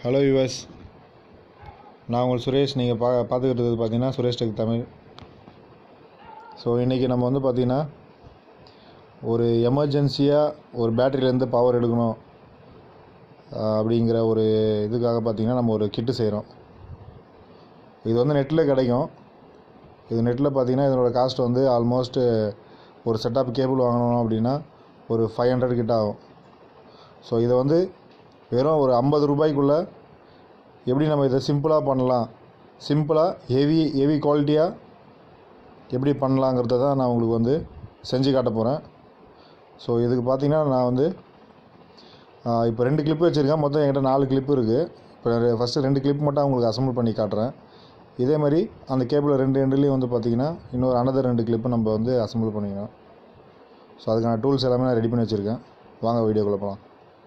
hello US நான் உங்கள் சுரேஷ் நீங்கள் பா பார்த்துக்கிட்டு இருக்கிறது பார்த்தீங்கன்னா சுரேஷ் டெக் தமிழ் ஸோ இன்றைக்கி நம்ம வந்து பார்த்திங்கன்னா ஒரு எமர்ஜென்சியாக ஒரு பேட்டரியிலேருந்து பவர் எடுக்கணும் ஆஹ், அப்படிங்கிற ஒரு இதுக்காக பார்த்திங்கன்னா நம்ம ஒரு கிட்டு செய்கிறோம் இது வந்து நெட்டில் கிடைக்கும் இது நெட்டில் பார்த்தீங்கன்னா இதனோட காஸ்ட் வந்து ஆல்மோஸ்ட் ஒரு செட்டப் கேபிள் வாங்கணும் அப்படின்னா ஒரு ஃபைவ் ஹண்ட்ரட் கிட்ட ஆகும் ஸோ இதை வந்து வெறும் ஒரு ஐம்பது ரூபாய்க்குள்ளே எப்படி நம்ம இதை சிம்பிளாக பண்ணலாம் சிம்பிளாக ஹெவி ஹெவி குவாலிட்டியாக எப்படி பண்ணலாங்கிறத தான் நான் உங்களுக்கு வந்து செஞ்சு காட்ட போகிறேன் ஸோ இதுக்கு பார்த்தீங்கன்னா நான் வந்து இப்போ ரெண்டு கிளிப்பு வச்சுருக்கேன் மொத்தம் என்கிட்ட நாலு கிளிப்பு இருக்குது இப்போ ஃபஸ்ட்டு ரெண்டு கிளிப் மட்டும் உங்களுக்கு அசம்பிள் பண்ணி காட்டுறேன் இதே மாதிரி அந்த கேபிள் ரெண்டு எண்டுலேயும் வந்து பார்த்தீங்கன்னா இன்னொரு அனதர் ரெண்டு கிளிப்பு நம்ம வந்து அசம்பிள் பண்ணிக்கணும் ஸோ அதுக்கான டூல்ஸ் எல்லாமே நான் ரெடி பண்ணி வச்சுருக்கேன் வாங்க வீடியோக்குள்ளே போகலாம்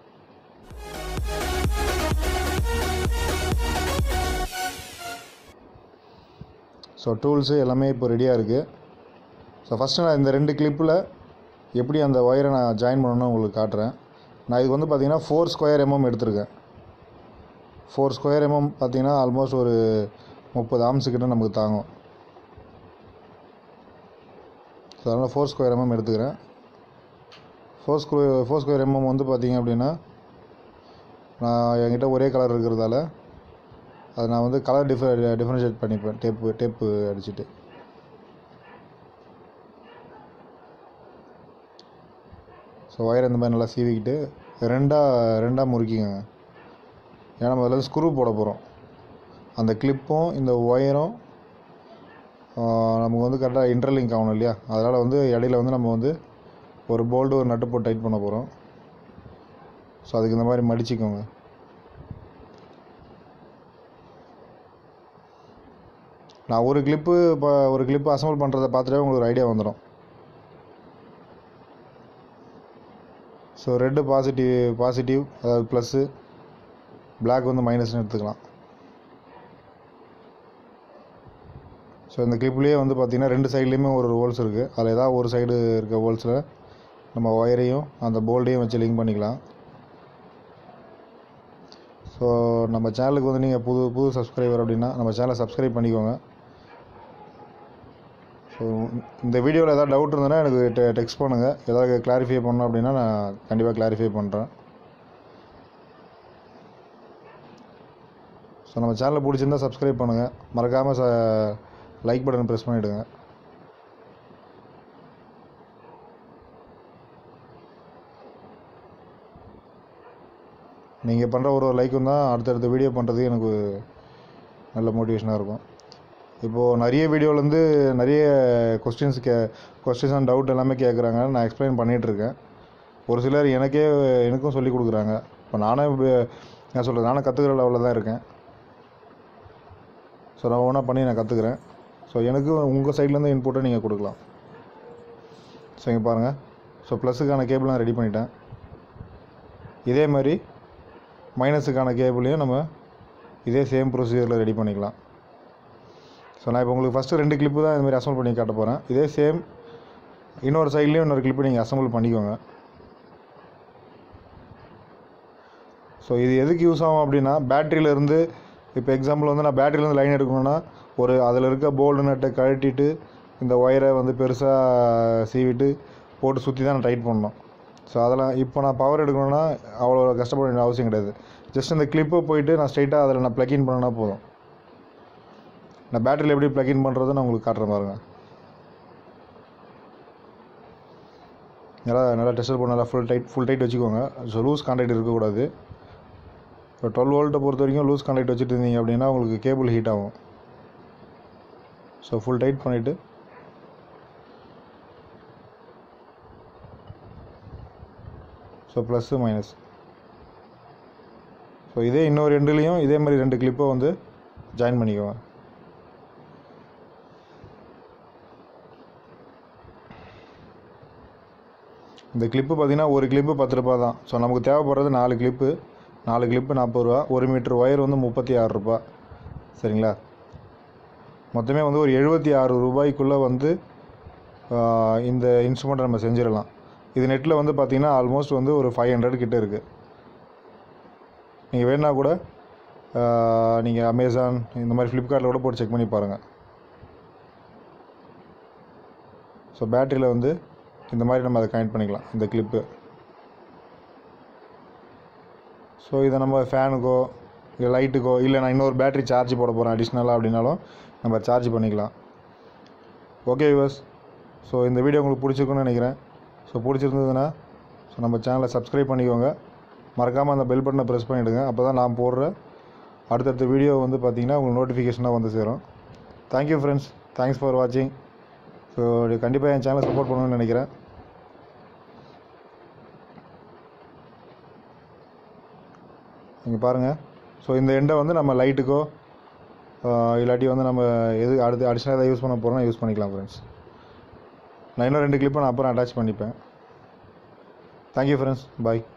ஸோ டூல்ஸு எல்லாமே இப்போ ரெடியாக இருக்குது ஸோ ஃபஸ்ட்டு நான் இந்த ரெண்டு கிளிப்பில் எப்படி அந்த ஒயரை நான் ஜாயின் பண்ணணும்னு உங்களுக்கு காட்டுறேன் நான் இதுக்கு வந்து பார்த்தீங்கன்னா ஃபோர் ஸ்கொயர் எம்எம் எடுத்திருக்கேன் ஃபோர் ஸ்கொயர் எம்எம் பார்த்தீங்கன்னா ஆல்மோஸ்ட் ஒரு முப்பது ஆம்ஸு கிட்ட நமக்கு தாங்கும் ஸோ அதனால் ஃபோர் ஸ்கொயர் எம்எம் எடுத்துக்கிறேன் ஃபோர் ஸ்கொ ஃபோர் ஸ்கொயர் எம்எம் வந்து பார்த்தீங்க அப்படின்னா நான் என்கிட்ட ஒரே கலர் இருக்கிறதால அதை நான் வந்து கலர் டிஃப டிஃப்ரென்ஷியேட் பண்ணிப்பேன் டேப்பு டேப்பு அடிச்சுட்டு ஸோ ஒயர் இந்த மாதிரி நல்லா சீவிக்கிட்டு ரெண்டாக ரெண்டாக முறுக்கிக்கோங்க ஏன்னா நம்ம அதில் ஸ்க்ரூ போட போகிறோம் அந்த கிளிப்பும் இந்த ஒயரும் நமக்கு வந்து கரெக்டாக இன்டர்லிங்க் ஆகணும் இல்லையா அதனால் வந்து இடையில வந்து நம்ம வந்து ஒரு போல்டு ஒரு நட்டு போட்டு டைட் பண்ண போகிறோம் ஸோ அதுக்கு இந்த மாதிரி மடிச்சுக்கோங்க நான் ஒரு கிளிப்பு இப்போ ஒரு கிளிப்பு அசம்பிள் பண்ணுறதை பார்த்துட்டே உங்களுக்கு ஒரு ஐடியா வந்துடும் ஸோ ரெட்டு பாசிட்டிவ் பாசிட்டிவ் அதாவது ப்ளஸ்ஸு பிளாக் வந்து மைனஸ்னு எடுத்துக்கலாம் ஸோ இந்த கிளிப்லேயே வந்து பார்த்திங்கன்னா ரெண்டு சைட்லேயுமே ஒரு ஹோல்ஸ் இருக்குது அதில் ஏதாவது ஒரு சைடு இருக்க ஹோல்ஸில் நம்ம ஒயரையும் அந்த போல்டையும் வச்சு லிங்க் பண்ணிக்கலாம் ஸோ நம்ம சேனலுக்கு வந்து நீங்கள் புது புது சப்ஸ்கிரைபர் அப்படின்னா நம்ம சேனலை சப்ஸ்கிரைப் பண்ணிக்கோங்க ஸோ இந்த வீடியோவில் ஏதாவது டவுட் இருந்ததுன்னா எனக்கு டெ டெக்ஸ்ட் பண்ணுங்கள் ஏதாவது கிளாரிஃபை பண்ணணும் அப்படின்னா நான் கண்டிப்பாக கிளாரிஃபை பண்ணுறேன் ஸோ நம்ம சேனலை பிடிச்சிருந்தா சப்ஸ்கிரைப் பண்ணுங்கள் மறக்காமல் ச லைக் பட்டன் ப்ரெஸ் பண்ணிவிடுங்க நீங்கள் பண்ணுற ஒரு ஒரு லைக்கும் தான் அடுத்தடுத்த வீடியோ பண்ணுறதுக்கு எனக்கு நல்ல மோட்டிவேஷனாக இருக்கும் இப்போது நிறைய வீடியோலேருந்து நிறைய கொஸ்டின்ஸ் கே கொஸ்டின்ஸ் அண்ட் டவுட் எல்லாமே கேட்குறாங்க நான் எக்ஸ்பிளைன் பண்ணிகிட்ருக்கேன் ஒரு சிலர் எனக்கே எனக்கும் சொல்லி கொடுக்குறாங்க இப்போ நானே இப்ப என்ன சொல்கிறது நானும் கற்றுக்கிற லெவலில் தான் இருக்கேன் ஸோ நான் ஒன்றா பண்ணி நான் கற்றுக்குறேன் ஸோ எனக்கு உங்கள் சைட்லேருந்து இன்புட்டை நீங்கள் கொடுக்கலாம் ஸோ இங்கே பாருங்கள் ஸோ ப்ளஸுக்கான கேபிள் நான் ரெடி பண்ணிட்டேன் இதே மாதிரி மைனஸுக்கான கேபிளையும் நம்ம இதே சேம் ப்ரொசீஜரில் ரெடி பண்ணிக்கலாம் ஸோ நான் இப்போ உங்களுக்கு ஃபஸ்ட்டு ரெண்டு கிளிப்பு தான் இதுமாதிரி அசம்பிள் பண்ணி காட்ட போகிறேன் இதே சேம் இன்னொரு சைட்லேயும் இன்னொரு கிளிப்பு நீங்கள் அசம்பிள் பண்ணிக்கோங்க ஸோ இது எதுக்கு யூஸ் ஆகும் அப்படின்னா பேட்டரியிலேருந்து இப்போ எக்ஸாம்பிள் வந்து நான் பேட்டரியிலேருந்து லைன் எடுக்கணும்னா ஒரு அதில் இருக்க போல்டு நட்டை கழட்டிட்டு இந்த ஒயரை வந்து பெருசாக சீவிட்டு போட்டு சுற்றி தான் நான் டைட் பண்ணணும் ஸோ அதெல்லாம் இப்போ நான் பவர் எடுக்கணும்னா அவ்வளோ கஷ்டப்பட வேண்டிய அவசியம் கிடையாது ஜஸ்ட் இந்த கிளிப்பை போயிட்டு நான் ஸ்ட்ரைட்டாக அதில் நான் ப்ளக்இன் பண்ணனா போதும் நான் பேட்டரியில் எப்படி ப்ளக்இன் பண்ணுறதை நான் உங்களுக்கு காட்டுறேன் பாருங்க நல்லா நல்லா டெஸ்ட் பண்ண நல்லா ஃபுல் டைட் ஃபுல் டைட் வச்சுக்கோங்க ஸோ லூஸ் கான்டாக்ட் இருக்கக்கூடாது இப்போ டுவெல் வோல்ட்டை பொறுத்த வரைக்கும் லூஸ் கான்டாக்ட் வச்சுட்டு இருந்தீங்க அப்படின்னா உங்களுக்கு கேபிள் ஹீட் ஆகும் ஸோ ஃபுல் டைட் பண்ணிவிட்டு ஸோ ப்ளஸ்ஸு மைனஸ் ஸோ இதே இன்னொரு ரெண்டுலேயும் இதே மாதிரி ரெண்டு கிளிப்பை வந்து ஜாயின் பண்ணிக்கோங்க இந்த கிளிப்பு பார்த்தீங்கன்னா ஒரு கிளிப்பு பத்து ரூபா தான் ஸோ நமக்கு தேவைப்படுறது நாலு கிளிப்பு நாலு கிளிப்பு நாற்பது ரூபா ஒரு மீட்டர் ஒயர் வந்து முப்பத்தி ஆறு ரூபா சரிங்களா மொத்தமே வந்து ஒரு எழுபத்தி ஆறு ரூபாய்க்குள்ளே வந்து ஆஹ், இந்த இன்ஸ்ட்ருமெண்ட்டை நம்ம செஞ்சிடலாம் இது நெட்டில் வந்து பார்த்தீங்கன்னா ஆல்மோஸ்ட் வந்து ஒரு ஃபைவ் ஹண்ட்ரட் கிட்ட இருக்குது நீங்கள் வேணா கூட நீங்கள் அமேசான் இந்த மாதிரி ஃப்ளிப்கார்ட்டில் கூட போட்டு செக் பண்ணி பாருங்கள் ஸோ பேட்டரியில் வந்து இந்த மாதிரி நம்ம அதை கனெக்ட் பண்ணிக்கலாம் இந்த கிளிப்பு ஸோ இதை நம்ம ஃபேனுக்கோ இல்லை லைட்டுக்கோ இல்லை நான் இன்னொரு பேட்டரி சார்ஜ் போட போகிறேன் அடிஷ்னலாக அப்படின்னாலும் நம்ம சார்ஜ் பண்ணிக்கலாம் ஓகே விவர்ஸ் ஸோ இந்த வீடியோ உங்களுக்கு பிடிச்சிருக்குன்னு நினைக்கிறேன் ஸோ பிடிச்சிருந்ததுன்னா ஸோ நம்ம சேனலை சப்ஸ்கிரைப் பண்ணிக்கோங்க மறக்காமல் அந்த பெல் பட்டனை ப்ரெஸ் பண்ணிவிடுங்க அப்போ தான் நான் போடுற அடுத்தடுத்த வீடியோ வந்து பார்த்தீங்கன்னா உங்களுக்கு நோட்டிஃபிகேஷனாக வந்து சேரும் தேங்க்யூ ஃப்ரெண்ட்ஸ் தேங்க்ஸ் ஃபார் வாட்சிங் ஸோ கண்டிப்பாக என் சேனலை சப்போர்ட் பண்ணணும்னு நினைக்கிறேன் நீங்கள் பாருங்கள் ஸோ இந்த எண்டை வந்து நம்ம லைட்டுக்கோ இல்லாட்டி வந்து நம்ம எது அடுத்து அடிஷ்னலாக எதாவது யூஸ் பண்ண போகிறோம்னா யூஸ் பண்ணிக்கலாம் ஃப்ரெண்ட்ஸ் நான் இன்னும் ரெண்டு கிளிப்பை நான் அப்புறம் அட்டாச் பண்ணிப்பேன் தேங்க்யூ ஃப்ரெண்ட்ஸ் பாய்